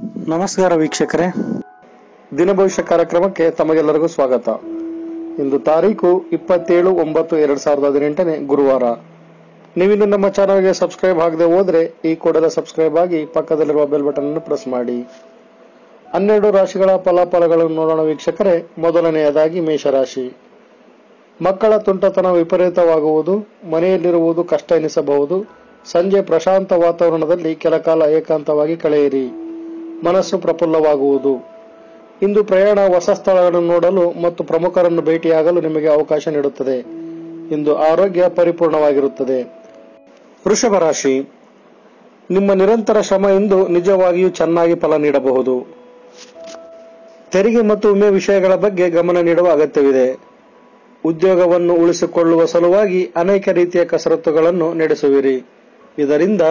ನಮಸ್ಕಾರ ವೀಕ್ಷಕರೇ ದಿನಭವಿಷ್ಯ ಕಾರ್ಯಕ್ರಮಕ್ಕೆ ತಮಗೆಲ್ಲರಿಗೂ ಸ್ವಾಗತ ಇಂದು ತಾರೀಕು ಇಪ್ಪತ್ತೇಳು ಒಂಬತ್ತು ಎರಡ್ ಸಾವಿರದ ಹದಿನೆಂಟನೇ ಗುರುವಾರ ನೀವಿನ್ನು ನಮ್ಮ ಚಾನಲ್ಗೆ ಸಬ್ಸ್ಕ್ರೈಬ್ ಆಗದೆ ಹೋದ್ರೆ ಈ ಕೂಡಲೇ ಸಬ್ಸ್ಕ್ರೈಬ್ ಆಗಿ ಪಕ್ಕದಲ್ಲಿರುವ ಬೆಲ್ ಬಟನ್ ಅನ್ನು ಪ್ರೆಸ್ ಮಾಡಿ ಹನ್ನೆರಡು ರಾಶಿಗಳ ಫಲಾಫಲಗಳನ್ನು ನೋಡೋಣ ವೀಕ್ಷಕರೇ ಮೊದಲನೆಯದಾಗಿ ಮೇಷರಾಶಿ ಮಕ್ಕಳ ತುಂಟತನ ವಿಪರೀತವಾಗುವುದು ಮನೆಯಲ್ಲಿರುವುದು ಕಷ್ಟ ಎನಿಸಬಹುದು ಸಂಜೆ ಪ್ರಶಾಂತ ವಾತಾವರಣದಲ್ಲಿ ಕೆಲ ಕಾಲ ಏಕಾಂತವಾಗಿ ಕಳೆಯಿರಿ ಮನಸ್ಸು ಪ್ರಫುಲ್ಲವಾಗುವುದು ಇಂದು ಪ್ರಯಾಣ ಹೊಸ ಸ್ಥಳಗಳನ್ನು ನೋಡಲು ಮತ್ತು ಪ್ರಮುಖರನ್ನು ಭೇಟಿಯಾಗಲು ನಿಮಗೆ ಅವಕಾಶ ನೀಡುತ್ತದೆ ಇಂದು ಆರೋಗ್ಯ ಪರಿಪೂರ್ಣವಾಗಿರುತ್ತದೆ ವೃಷಭ ರಾಶಿ ನಿಮ್ಮ ನಿರಂತರ ಶ್ರಮ ಇಂದು ನಿಜವಾಗಿಯೂ ಚೆನ್ನಾಗಿ ಫಲ ನೀಡಬಹುದು ತೆರಿಗೆ ಮತ್ತು ವಿಮೆ ವಿಷಯಗಳ ಬಗ್ಗೆ ಗಮನ ನೀಡುವ ಅಗತ್ಯವಿದೆ ಉದ್ಯೋಗವನ್ನು ಉಳಿಸಿಕೊಳ್ಳುವ ಸಲುವಾಗಿ ಅನೇಕ ರೀತಿಯ ಕಸರತ್ತುಗಳನ್ನು ನಡೆಸುವಿರಿ ಇದರಿಂದ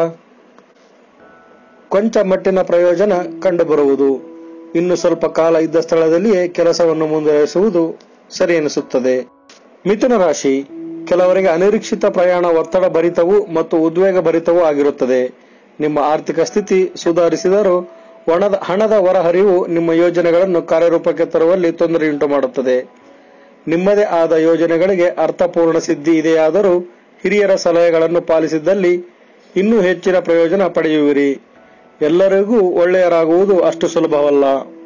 ಕೊಂಚ ಮಟ್ಟಿನ ಪ್ರಯೋಜನ ಕಂಡುಬರುವುದು ಇನ್ನು ಸ್ವಲ್ಪ ಕಾಲ ಇದ್ದ ಸ್ಥಳದಲ್ಲಿಯೇ ಕೆಲಸವನ್ನು ಮುಂದುವರಿಸುವುದು ಸರಿ ಎನಿಸುತ್ತದೆ ಮಿಥುನ ರಾಶಿ ಕೆಲವರಿಗೆ ಅನಿರೀಕ್ಷಿತ ಪ್ರಯಾಣ ಒತ್ತಡ ಭರಿತವೂ ಮತ್ತು ಉದ್ವೇಗ ಭರಿತವೂ ಆಗಿರುತ್ತದೆ ನಿಮ್ಮ ಆರ್ಥಿಕ ಸ್ಥಿತಿ ಸುಧಾರಿಸಿದರೂ ಒಣದ ಹಣದ ಹೊರಹರಿವು ನಿಮ್ಮ ಯೋಜನೆಗಳನ್ನು ಕಾರ್ಯರೂಪಕ್ಕೆ ತರುವಲ್ಲಿ ತೊಂದರೆಯುಂಟು ಮಾಡುತ್ತದೆ ನಿಮ್ಮದೇ ಆದ ಯೋಜನೆಗಳಿಗೆ ಅರ್ಥಪೂರ್ಣ ಸಿದ್ಧಿ ಇದೆಯಾದರೂ ಹಿರಿಯರ ಸಲಹೆಗಳನ್ನು ಪಾಲಿಸಿದ್ದಲ್ಲಿ ಇನ್ನೂ ಹೆಚ್ಚಿನ ಪ್ರಯೋಜನ ಪಡೆಯುವಿರಿ ಎಲ್ಲರಿಗೂ ಒಳ್ಳೆಯರಾಗುವುದು ಅಷ್ಟು ಸುಲಭವಲ್ಲ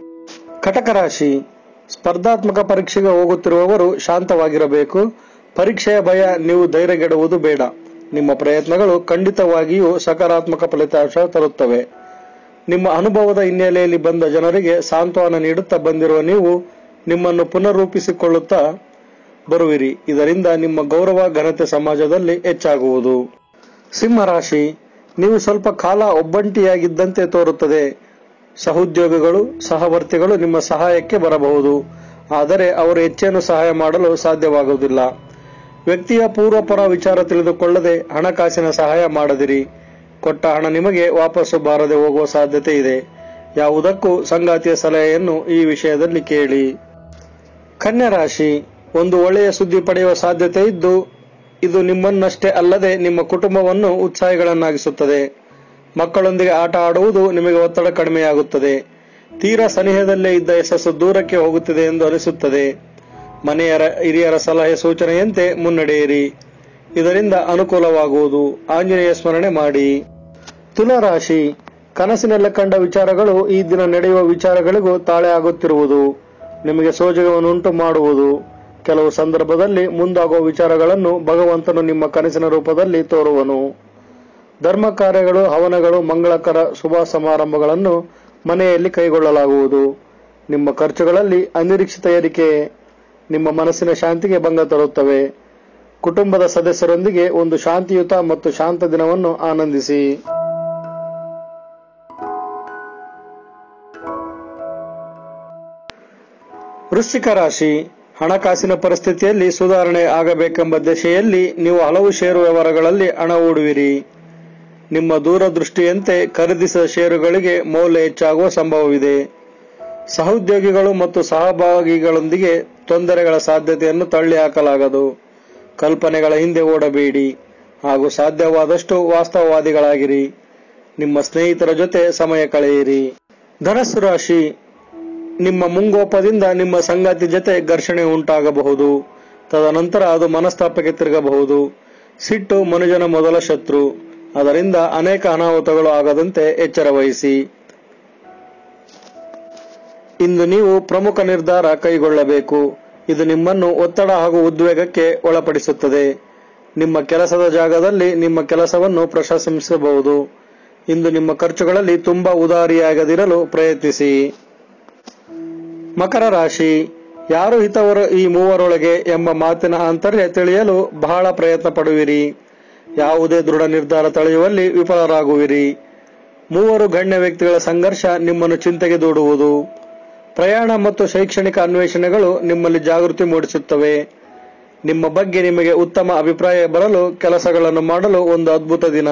ಕಟಕ ರಾಶಿ ಸ್ಪರ್ಧಾತ್ಮಕ ಪರೀಕ್ಷೆಗೆ ಹೋಗುತ್ತಿರುವವರು ಶಾಂತವಾಗಿರಬೇಕು ಪರೀಕ್ಷೆಯ ಭಯ ನೀವು ಧೈರ್ಯಗೆಡುವುದು ಬೇಡ ನಿಮ್ಮ ಪ್ರಯತ್ನಗಳು ಖಂಡಿತವಾಗಿಯೂ ಸಕಾರಾತ್ಮಕ ಫಲಿತಾಂಶ ತರುತ್ತವೆ ನಿಮ್ಮ ಅನುಭವದ ಹಿನ್ನೆಲೆಯಲ್ಲಿ ಬಂದ ಜನರಿಗೆ ಸಾಂತ್ವನ ನೀಡುತ್ತಾ ಬಂದಿರುವ ನೀವು ನಿಮ್ಮನ್ನು ಪುನರ್ರೂಪಿಸಿಕೊಳ್ಳುತ್ತಾ ಬರುವಿರಿ ಇದರಿಂದ ನಿಮ್ಮ ಗೌರವ ಘನತೆ ಸಮಾಜದಲ್ಲಿ ಹೆಚ್ಚಾಗುವುದು ಸಿಂಹರಾಶಿ ನೀವು ಸ್ವಲ್ಪ ಕಾಲ ಒಬ್ಬಂಟಿಯಾಗಿದ್ದಂತೆ ತೋರುತ್ತದೆ ಸಹೋದ್ಯೋಗಿಗಳು ಸಹವರ್ತಿಗಳು ನಿಮ್ಮ ಸಹಾಯಕ್ಕೆ ಬರಬಹುದು ಆದರೆ ಅವರು ಹೆಚ್ಚೇನು ಸಹಾಯ ಮಾಡಲು ಸಾಧ್ಯವಾಗುವುದಿಲ್ಲ ವ್ಯಕ್ತಿಯ ಪೂರ್ವಪರ ವಿಚಾರ ತಿಳಿದುಕೊಳ್ಳದೆ ಹಣಕಾಸಿನ ಸಹಾಯ ಮಾಡದಿರಿ ಕೊಟ್ಟ ಹಣ ನಿಮಗೆ ವಾಪಸ್ಸು ಬಾರದೆ ಹೋಗುವ ಸಾಧ್ಯತೆ ಇದೆ ಯಾವುದಕ್ಕೂ ಸಂಗಾತಿಯ ಸಲಹೆಯನ್ನು ಈ ವಿಷಯದಲ್ಲಿ ಕೇಳಿ ಕನ್ಯಾ ರಾಶಿ ಒಂದು ಒಳ್ಳೆಯ ಸುದ್ದಿ ಪಡೆಯುವ ಸಾಧ್ಯತೆ ಇದ್ದು ಇದು ನಿಮ್ಮನ್ನಷ್ಟೇ ಅಲ್ಲದೆ ನಿಮ್ಮ ಕುಟುಂಬವನ್ನು ಉತ್ಸಾಹಿಗಳನ್ನಾಗಿಸುತ್ತದೆ ಮಕ್ಕಳೊಂದಿಗೆ ಆಟ ಆಡುವುದು ನಿಮಗೆ ಒತ್ತಡ ಕಡಿಮೆಯಾಗುತ್ತದೆ ತೀರಾ ಸನಿಹದಲ್ಲೇ ಇದ್ದ ಯಶಸ್ಸು ದೂರಕ್ಕೆ ಹೋಗುತ್ತಿದೆ ಎಂದು ಅನಿಸುತ್ತದೆ ಮನೆಯರ ಹಿರಿಯರ ಸಲಹೆ ಸೂಚನೆಯಂತೆ ಮುನ್ನಡೆಯಿರಿ ಇದರಿಂದ ಅನುಕೂಲವಾಗುವುದು ಆಂಜನೇಯ ಸ್ಮರಣೆ ಮಾಡಿ ತುಲಾರಾಶಿ ಕನಸಿನಲ್ಲಿ ಕಂಡ ವಿಚಾರಗಳು ಈ ದಿನ ನಡೆಯುವ ವಿಚಾರಗಳಿಗೂ ತಾಳೆ ಆಗುತ್ತಿರುವುದು ನಿಮಗೆ ಸೋಜಗವನ್ನುಂಟು ಮಾಡುವುದು ಕೆಲವು ಸಂದರ್ಭದಲ್ಲಿ ಮುಂದಾಗುವ ವಿಚಾರಗಳನ್ನು ಭಗವಂತನು ನಿಮ್ಮ ಕನಸಿನ ರೂಪದಲ್ಲಿ ತೋರುವನು ಧರ್ಮ ಕಾರ್ಯಗಳು ಹವನಗಳು ಮಂಗಳಕರ ಶುಭ ಸಮಾರಂಭಗಳನ್ನು ಮನೆಯಲ್ಲಿ ಕೈಗೊಳ್ಳಲಾಗುವುದು ನಿಮ್ಮ ಖರ್ಚುಗಳಲ್ಲಿ ಅನಿರೀಕ್ಷಿತ ಏರಿಕೆ ನಿಮ್ಮ ಮನಸ್ಸಿನ ಶಾಂತಿಗೆ ಭಂಗ ತರುತ್ತವೆ ಕುಟುಂಬದ ಸದಸ್ಯರೊಂದಿಗೆ ಒಂದು ಶಾಂತಿಯುತ ಮತ್ತು ಶಾಂತ ದಿನವನ್ನು ಆನಂದಿಸಿ ವೃಶ್ಚಿಕ ರಾಶಿ ಹಣಕಾಸಿನ ಪರಿಸ್ಥಿತಿಯಲ್ಲಿ ಸುಧಾರಣೆ ಆಗಬೇಕೆಂಬ ದಿಶೆಯಲ್ಲಿ ನೀವು ಹಲವು ಷೇರು ವ್ಯವಹಾರಗಳಲ್ಲಿ ಹಣ ಹೂಡುವಿರಿ ನಿಮ್ಮ ದೂರದೃಷ್ಟಿಯಂತೆ ಖರೀದಿಸಿದ ಷೇರುಗಳಿಗೆ ಮೌಲ್ಯ ಹೆಚ್ಚಾಗುವ ಸಂಭವವಿದೆ ಸಹೋದ್ಯೋಗಿಗಳು ಮತ್ತು ಸಹಭಾಗಿಗಳೊಂದಿಗೆ ತೊಂದರೆಗಳ ಸಾಧ್ಯತೆಯನ್ನು ತಳ್ಳಿ ಹಾಕಲಾಗದು ಕಲ್ಪನೆಗಳ ಹಿಂದೆ ಓಡಬೇಡಿ ಹಾಗೂ ಸಾಧ್ಯವಾದಷ್ಟು ವಾಸ್ತವವಾದಿಗಳಾಗಿರಿ ನಿಮ್ಮ ಸ್ನೇಹಿತರ ಜೊತೆ ಸಮಯ ಕಳೆಯಿರಿ ಧನಸ್ಸು ರಾಶಿ ನಿಮ್ಮ ಮುಂಗೋಪದಿಂದ ನಿಮ್ಮ ಸಂಗಾತಿ ಜೊತೆ ಘರ್ಷಣೆ ಉಂಟಾಗಬಹುದು ತದನಂತರ ಅದು ಮನಸ್ತಾಪಕ್ಕೆ ತಿರುಗಬಹುದು ಸಿಟ್ಟು ಮನುಜನ ಮೊದಲ ಶತ್ರು ಅದರಿಂದ ಅನೇಕ ಅನಾಹುತಗಳು ಆಗದಂತೆ ಎಚ್ಚರ ವಹಿಸಿ ಇಂದು ನೀವು ಪ್ರಮುಖ ನಿರ್ಧಾರ ಕೈಗೊಳ್ಳಬೇಕು ಇದು ನಿಮ್ಮನ್ನು ಒತ್ತಡ ಹಾಗೂ ಉದ್ವೇಗಕ್ಕೆ ಒಳಪಡಿಸುತ್ತದೆ ನಿಮ್ಮ ಕೆಲಸದ ಜಾಗದಲ್ಲಿ ನಿಮ್ಮ ಕೆಲಸವನ್ನು ಪ್ರಶಂಸಿಸಬಹುದು ಇಂದು ನಿಮ್ಮ ಖರ್ಚುಗಳಲ್ಲಿ ತುಂಬಾ ಉದಾರಿಯಾಗದಿರಲು ಪ್ರಯತ್ನಿಸಿ ಮಕರ ರಾಶಿ ಯಾರು ಹಿತವರು ಈ ಮೂವರೊಳಗೆ ಎಂಬ ಮಾತಿನ ಆಂತರ್ಯ ತಿಳಿಯಲು ಬಹಳ ಪ್ರಯತ್ನ ಪಡುವಿರಿ ಯಾವುದೇ ದೃಢ ನಿರ್ಧಾರ ತಳೆಯುವಲ್ಲಿ ವಿಫಲರಾಗುವಿರಿ ಮೂವರು ಗಣ್ಯ ವ್ಯಕ್ತಿಗಳ ಸಂಘರ್ಷ ನಿಮ್ಮನ್ನು ಚಿಂತೆಗೆ ದೂಡುವುದು ಪ್ರಯಾಣ ಮತ್ತು ಶೈಕ್ಷಣಿಕ ಅನ್ವೇಷಣೆಗಳು ನಿಮ್ಮಲ್ಲಿ ಜಾಗೃತಿ ಮೂಡಿಸುತ್ತವೆ ನಿಮ್ಮ ಬಗ್ಗೆ ನಿಮಗೆ ಉತ್ತಮ ಅಭಿಪ್ರಾಯ ಬರಲು ಕೆಲಸಗಳನ್ನು ಮಾಡಲು ಒಂದು ಅದ್ಭುತ ದಿನ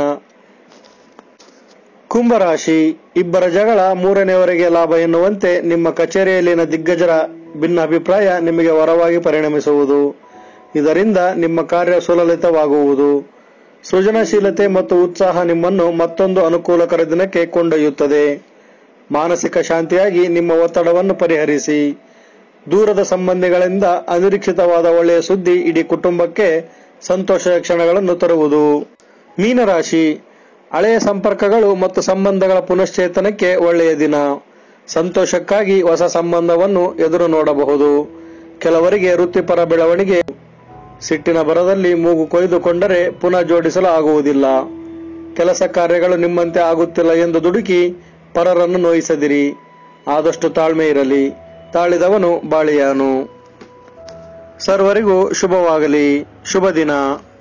ಕುಂಭರಾಶಿ ಇಬ್ಬರ ಜಗಳ ಮೂರನೆಯವರೆಗೆ ಲಾಭ ಎನ್ನುವಂತೆ ನಿಮ್ಮ ಕಚೇರಿಯಲ್ಲಿನ ದಿಗ್ಗಜರ ಭಿನ್ನ ಅಭಿಪ್ರಾಯ ನಿಮಗೆ ವರವಾಗಿ ಪರಿಣಮಿಸುವುದು ಇದರಿಂದ ನಿಮ್ಮ ಕಾರ್ಯ ಸುಲಲಿತವಾಗುವುದು ಸೃಜನಶೀಲತೆ ಮತ್ತು ಉತ್ಸಾಹ ನಿಮ್ಮನ್ನು ಮತ್ತೊಂದು ಅನುಕೂಲಕರ ದಿನಕ್ಕೆ ಕೊಂಡೊಯ್ಯುತ್ತದೆ ಮಾನಸಿಕ ಶಾಂತಿಯಾಗಿ ನಿಮ್ಮ ಒತ್ತಡವನ್ನು ಪರಿಹರಿಸಿ ದೂರದ ಸಂಬಂಧಿಗಳಿಂದ ಅನಿರೀಕ್ಷಿತವಾದ ಒಳ್ಳೆಯ ಸುದ್ದಿ ಇಡೀ ಕುಟುಂಬಕ್ಕೆ ಸಂತೋಷದ ಕ್ಷಣಗಳನ್ನು ತರುವುದು ಮೀನರಾಶಿ ಹಳೆಯ ಸಂಪರ್ಕಗಳು ಮತ್ತು ಸಂಬಂಧಗಳ ಪುನಶ್ಚೇತನಕ್ಕೆ ಒಳ್ಳೆಯ ದಿನ ಸಂತೋಷಕ್ಕಾಗಿ ಹೊಸ ಸಂಬಂಧವನ್ನು ಎದುರು ನೋಡಬಹುದು ಕೆಲವರಿಗೆ ವೃತ್ತಿಪರ ಬೆಳವಣಿಗೆ ಸಿಟ್ಟಿನ ಬರದಲ್ಲಿ ಮೂಗು ಕೊಯ್ದುಕೊಂಡರೆ ಪುನಃ ಜೋಡಿಸಲು ಆಗುವುದಿಲ್ಲ ಕೆಲಸ ಕಾರ್ಯಗಳು ನಿಮ್ಮಂತೆ ಆಗುತ್ತಿಲ್ಲ ಎಂದು ದುಡುಕಿ ಪರರನ್ನು ನೋಯಿಸದಿರಿ ಆದಷ್ಟು ತಾಳ್ಮೆ ಇರಲಿ ತಾಳಿದವನು ಬಾಳಿಯಾನು ಸರ್ವರಿಗೂ ಶುಭವಾಗಲಿ ಶುಭ ದಿನ